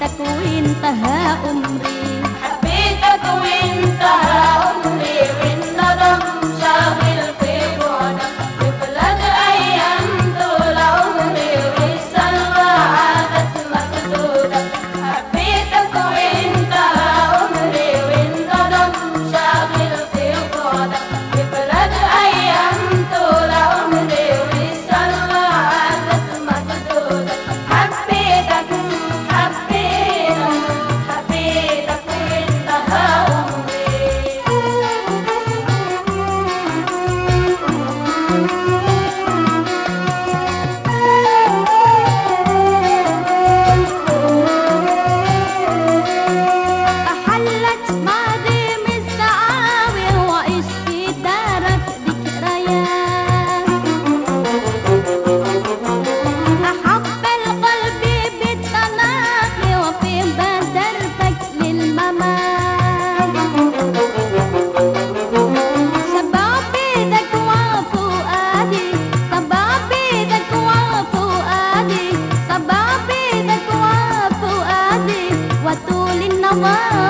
حبيتك وانتهى عمري حبيتك وانتهى عمري والندم شاغل في بعدك ببلد ايام طول عمري والسلوى عادت مخدودك حبيتك وانتهى عمري والندم شاغل في بعدك ببلد ايام طول عمري والسلوى عادت مخدودك حبيتك حبيتك حبيتك وانتهى عمري أحلت ماضي مستعاوي وعيش في دارك ذكريات أحب القلب بالتناقي وفي بدرتك للممات سبع بيدك وفؤادي سبع بيدك وفؤادي سبع بيدك وفؤادي وطول النوار